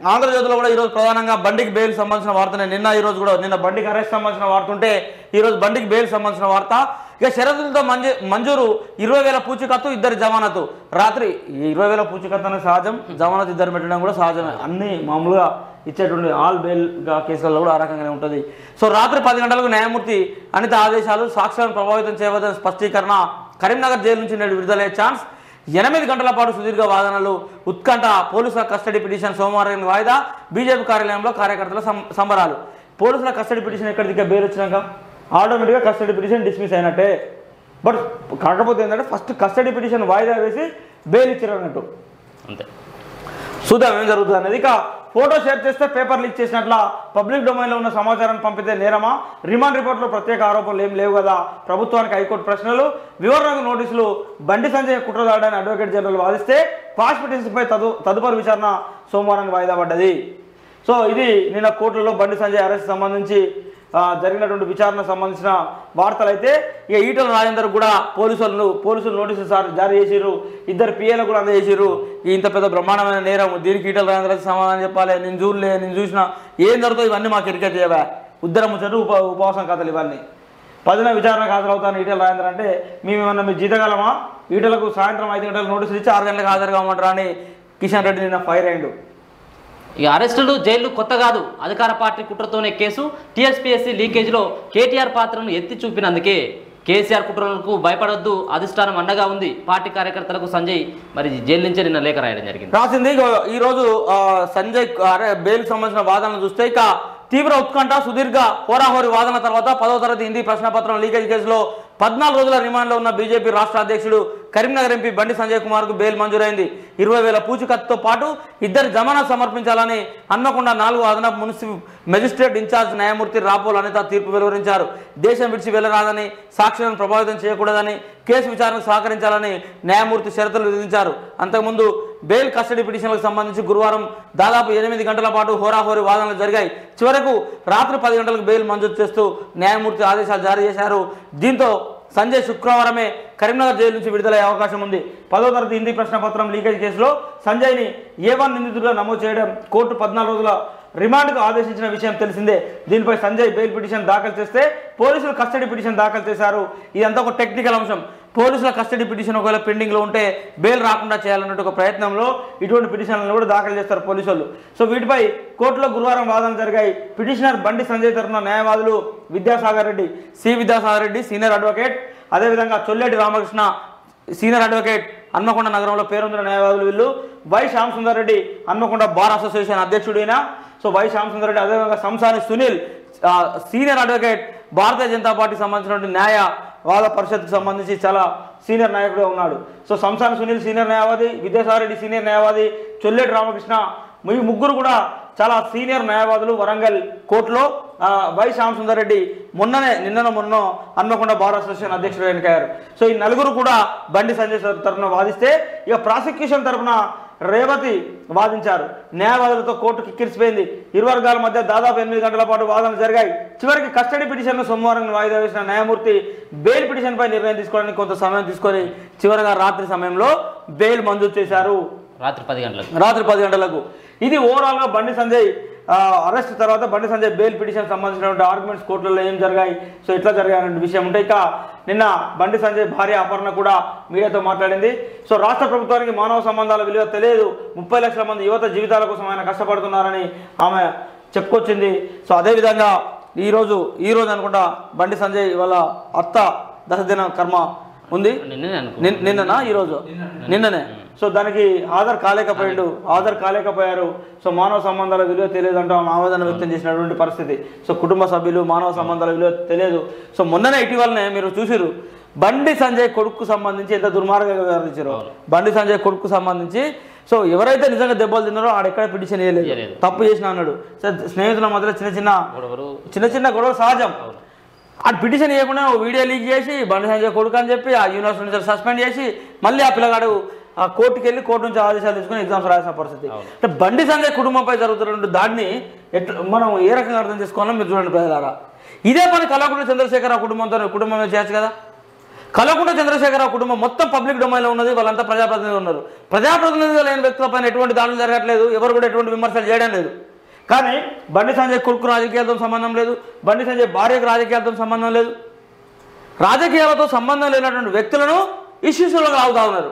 ఆంధ్రజ్యోతిలో కూడా ఈరోజు ప్రధానంగా బండికి బెయిల్ సంబంధించిన వార్తనే నిన్న ఈ రోజు కూడా నిన్న బండికి అరెస్ట్ సంబంధించిన వార్త ఉంటే ఈ రోజు బండికి బెయిల్ సంబంధించిన వార్త ఇక షరతులతో మంజూ మంజూరు ఇరవై వేల పూచికత్తు ఇద్దరి జమానతు రాత్రి ఈ ఇరవై వేల పూచికత్తు అనేది సహజం జమానత్ ఇద్దరు పెట్టడం కూడా సహజమే అన్ని మామూలుగా ఇచ్చేటువంటి ఆల్ బెయిల్ కేసులలో కూడా ఆ రకంగానే ఉంటుంది సో రాత్రి పది గంటలకు న్యాయమూర్తి అనిత ఆదేశాలు సాక్ష్యాలను ప్రభావితం చేయవద్దని స్పష్టీకరణ కరీంనగర్ జైలు నుంచి నేడు విడుదలయ్యే ఛాన్స్ ఎనిమిది గంటల పాటు సుదీర్ఘ వాదనలు ఉత్కంఠ పోలీసుల కస్టడీ పిటిషన్ సోమవారం వాయిదా బీజేపీ కార్యాలయంలో కార్యకర్తల సం- సంబరాలు పోలీసుల కస్టడీ పిటిషన్ ఎక్కడి దిగ్గ బెయిల్ వచ్చినాక ఆటోమేటిక్గా కస్టడీ పిటిషన్ డిస్మిస్ అయినట్టే బట్ కాకపోతే ఏంటంటే ఫస్ట్ కస్టడీ పిటిషన్ వాయిదా వేసి బెయిల్ ఇచ్చారు అన్నట్టు అంతే చూద్దాం ఏం జరుగుతుంది అనేది ఇక ఫోటో షేర్ చేస్తే పేపర్ లీక్ చేసినట్ల పబ్లిక్ డొమైన్లో ఉన్న సమాచారాన్ని పంపితే నేరమా రిమాండ్ రిపోర్ట్లో ప్రత్యేక ఆరోపణలు ఏం లేవు కదా ప్రభుత్వానికి హైకోర్టు ప్రశ్నలు వివరణకు నోటీసులు బండి సంజయ్ కుట్రదాడని అడ్వకేట్ జనరల్ వాదిస్తే క్వాష్ పిటిషన్పై తదు తదుపరి విచారణ సోమవారానికి వాయిదా పడ్డది సో ఇది నిన్న కోర్టులో బండి సంజయ్ అరెస్ట్ సంబంధించి ఆ, జరిగినటువంటి విచారణ సంబంధించిన వార్తలు అయితే ఇక ఈటల రాజేందర్ కూడా పోలీసులు పోలీసులు నోటీసులు సార్ జారీ చేసిర్రు ఇద్దరు పిఏలకు కూడా అందజేసిర్రు ఈ ఇంత పెద్ద బ్రహ్మాండమైన నేరం దీనికి ఈటల రాజేందర్ అయితే సమాధానం చెప్పాలి నేను చూడలే నేను చూసిన ఏం జరుగుతుంది ఇవన్నీ మాకు ఎరికే చేయవా ఉద్దరం ముచ్చట ఉప ఉపవాసం కథలు ఇవన్నీ పదిన విచారణకు హాజరవుతాను ఈటల రాజేందర్ అంటే మేము ఏమన్నా మీరు జీతగలమా ఈటలకు సాయంత్రం ఐదు గంటలకు నోటీసులు ఇచ్చి ఆరు గంటలకు హాజరు కావమంటారా అని కిషన్ రెడ్డి నిన్న ఫైర్ అయిండు ఇక అరెస్టులు జైలు కొత్త కాదు అధికార పార్టీ కుట్రతోనే కేసు టీఎస్పీఎస్సీ లీకేజ్లో కేటీఆర్ పాత్రను ఎత్తి చూపినందుకే కేసీఆర్ కుట్రలకు భయపడొద్దు అధిష్టానం అండగా ఉంది పార్టీ కార్యకర్తలకు సంజయ్ మరి జైలు నుంచే నిన్న లేఖ రాయడం జరిగింది రాసింది ఇగో ఈరోజు ఆ, సంజయ్ అరే బెయిల్ సంబంధించిన వాదనలు చూస్తే ఇక తీవ్ర ఉత్కంఠ సుదీర్ఘ హోరాహోరి వాదన తర్వాత పదో తరగతి హిందీ ప్రశ్నపత్రం లీకేజ్ కేసులో పద్నాలుగు రోజుల రిమాండ్లో ఉన్న బీజేపీ రాష్ట్ర అధ్యక్షుడు కరీంనగర్ ఎంపీ బండి సంజయ్ కుమార్కు బెయిల్ మంజూరైంది ఇరవై వేల పూచికత్తుతో పాటు ఇద్దరు జమానత్ సమర్పించాలని హన్మకొండ నాలుగు అదనపు మున్సిపల్ మెజిస్ట్రేట్ ఇన్ఛార్జ్ న్యాయమూర్తి రాపోల్ అనిత తీర్పు వెలువరించారు దేశం విడిచి వెళ్లరాదని సాక్షులను ప్రభావితం చేయకూడదని కేసు విచారణకు సహకరించాలని న్యాయమూర్తి షరతులు విధించారు అంతకుముందు బెయిల్ కస్టడీ పిటిషన్లకు సంబంధించి గురువారం దాదాపు ఎనిమిది గంటల పాటు హోరాహోరీ వాదనలు జరిగాయి చివరకు రాత్రి పది గంటలకు బెయిల్ మంజూరు చేస్తూ న్యాయమూర్తి ఆదేశాలు జారీ చేశారు దీంతో సంజయ్ శుక్రవారమే కరీంనగర్ జైలు నుంచి విడుదలయ్యే అవకాశం ఉంది పదో తరగతి హిందీ ప్రశ్నపత్రం లీకేజ్ కేసులో సంజయ్ని ఏ వన్ నిందితుడిగా నమోదు చేయడం కోర్టు పద్నాలుగు రోజుల రిమాండ్కు ఆదేశించిన విషయం తెలిసిందే దీనిపై సంజయ్ బెయిల్ పిటిషన్ దాఖలు చేస్తే పోలీసులు కస్టడీ పిటిషన్ దాఖలు చేశారు ఇదంతా ఒక టెక్నికల్ అంశం పోలీసుల కస్టడీ పిటిషన్ ఒకవేళ పెండింగ్లో ఉంటే బెయిల్ రాకుండా చేయాలన్నట్టు ఒక ప్రయత్నంలో ఇటువంటి పిటిషన్లను కూడా దాఖలు చేస్తారు పోలీసు వాళ్ళు సో వీటిపై కోర్టులో గురువారం వాదనలు జరిగాయి పిటిషనర్ బండి సంజయ్ తరఫున న్యాయవాదులు Vidyasagar Reddy C Vidyasagar Reddy senior advocate అదేవిధంగా చొల్లెటి రామకృష్ణ సీనియర్ అడ్వకేట్ హన్మకొండ నగరంలో పేరొందిన న్యాయవాదులు వీళ్ళు Y Shyam Sundar Reddy Hanmakonda bar association అధ్యక్షుడైన సో వై శ్యామ్ సుందర్ రెడ్డి అదేవిధంగా సంసాని సునీల్ ఆ, సీనియర్ అడ్వకేట్ భారతీయ జనతా పార్టీకి సంబంధించినటువంటి న్యాయ వాద పరిషత్కు సంబంధించి చాలా సీనియర్ నాయకుడుగా ఉన్నాడు సో సంసాని సునీల్ సీనియర్ న్యాయవాది విద్యాసాగర్ రెడ్డి సీనియర్ న్యాయవాది చొల్లెటి రామకృష్ణ ఈ ముగ్గురు కూడా చాలా సీనియర్ న్యాయవాదులు వరంగల్ కోర్టులో ఆ, వై శ్యామ్ సుందర్ రెడ్డి మొన్ననే నిన్న మొన్న హన్మకొండ బార్ అసోసియేషన్ అధ్యక్షుడు ఎన్నికయ్యారు సో ఈ నలుగురు కూడా బండి సంజయ్ సార్ తరఫున వాదిస్తే ఇక ప్రాసిక్యూషన్ తరఫున రేవతి వాదించారు న్యాయవాదులతో కోర్టు కిక్కిరిసిపోయింది ఇరు వర్గాల మధ్య దాదాపు ఎనిమిది గంటల పాటు వాదనలు జరిగాయి చివరికి కస్టడీ పిటిషన్ను సోమవారం వాయిదా వేసిన న్యాయమూర్తి బెయిల్ పిటిషన్పై నిర్ణయం తీసుకోవడానికి కొంత సమయం తీసుకొని చివరిగా రాత్రి సమయంలో బెయిల్ మంజూరు చేశారు రాత్రి పది గంటలకు రాత్రి పది గంటలకు ఇది ఓవరాల్ గా బండి సంజయ్ అరెస్ట్ తర్వాత బండి సంజయ్ బెయిల్ పిటిషన్ సంబంధించినటువంటి ఆర్గ్యుమెంట్స్ కోర్టులలో ఏం జరిగాయి సో ఎట్లా జరిగాయనే విషయం ఉంటే ఇక నిన్న బండి సంజయ్ భార్య అపర్ణ కూడా మీడియాతో మాట్లాడింది సో రాష్ట్ర ప్రభుత్వానికి మానవ సంబంధాల విలువ తెలియదు ముప్పై లక్షల మంది యువత జీవితాల కోసం ఆయన కష్టపడుతున్నారని ఆమె చెప్పుకొచ్చింది సో అదేవిధంగా ఈరోజు ఈ రోజు అనుకుంటా బండి సంజయ్ వాళ్ళ అత్త దశదిన కర్మ ఉంది నిన్నే అనుకో నిన్- నిన్ననా ఈరోజు నిన్ననే సో దానికి హాజరు కాలేకపోయాడు హాజరు కాలేకపోయారు సో మానవ సంబంధాల విలువ తెలియదంటూ ఆమె ఆవేదన వ్యక్తం చేసినటువంటి పరిస్థితి సో కుటుంబ సభ్యులు మానవ సంబంధాల విలువ తెలియదు సో మొన్ననే ఇటీవలనే మీరు చూసిరు బండి సంజయ్ కొడుకు సంబంధించి ఎంత దుర్మార్గంగా వ్యవహరించారు బండి సంజయ్ కొడుకు సంబంధించి సో ఎవరైతే నిజంగా దెబ్బలు తిన్నారో ఆడెక్కడ పిటిషన్ వేయలేదు వేయలేదు. తప్పు చేసిన అన్నాడు సో స్నేహితుల మధ్యలో చిన్న చిన్న గొడవలు చిన్న చిన్న గొడవ సహజం ఆ పిటిషన్ ఇవ్వకుండా ఓ వీడియో లీక్ చేసి బండి సంజయ్ కొడుకు అని చెప్పి ఆ యూనివర్సిటీ నుంచి సస్పెండ్ చేసి మళ్ళీ ఆ పిల్లగాడు ఆ కోర్టుకి వెళ్ళి కోర్టు నుంచి ఆదేశాలు తీసుకుని ఎగ్జామ్స్ రాసిన పరిస్థితి అంటే బండి సంజయ్ కుటుంబంపై జరుగుతున్న దాడిని ఎట్లా మనం ఏ రకంగా అర్థం చేసుకోవాలో మీరు చూడండి ప్రజలారా ఇదే పని కళాకుడు చంద్రశేఖర్ ఆ కుటుంబంతో కుటుంబమే చేయొచ్చు కదా కలకుంట చంద్రశేఖరరావు కుటుంబం మొత్తం పబ్లిక్ డొమైన్లో ఉన్నది వాళ్ళంతా ప్రజాప్రతినిధులు ఉన్నారు ప్రజాప్రతినిధులు లేని వ్యక్తులపైన ఎటువంటి దాడులు జరగట్లేదు ఎవరు కూడా ఎటువంటి విమర్శలు చేయడం లేదు కానీ బండి సంజయ్ కొడుకు రాజకీయాలతో సంబంధం లేదు బండి సంజయ్ భార్యకు రాజకీయాలతో సంబంధం లేదు రాజకీయాలతో సంబంధం లేనటువంటి వ్యక్తులను ఇష్యూస్లో లాగుతా ఉన్నారు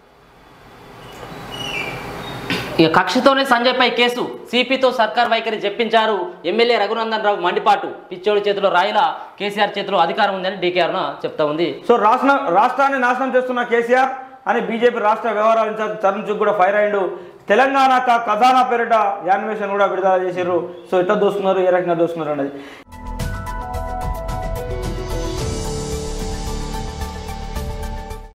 ఇక కక్షతోనే సంజయ్ పై కేసు సిపితో సర్కార్ వైఖరి చెప్పించారు ఎమ్మెల్యే రఘునందన్ రావు మండిపాటు పిచ్చోడి చేతిలో రాయిలా కేసీఆర్ చేతిలో అధికారం ఉందని డీకేఆర్ చెప్తా ఉంది సో రాష్ట్ర రాష్ట్రాన్ని నాశనం చేస్తున్న కేసీఆర్ అని బీజేపీ రాష్ట్ర వ్యవహారాల ఇన్ఛార్జ్ తరుణ్ చుక్ కూడా ఫైర్ అయిండు తెలంగాణ క- ఖజానా పేరిట యానిమేషన్ కూడా విడుదల చేశారు సో ఎట్లా దోస్తున్నారు ఏ రకంగా దోస్తున్నారు అనేది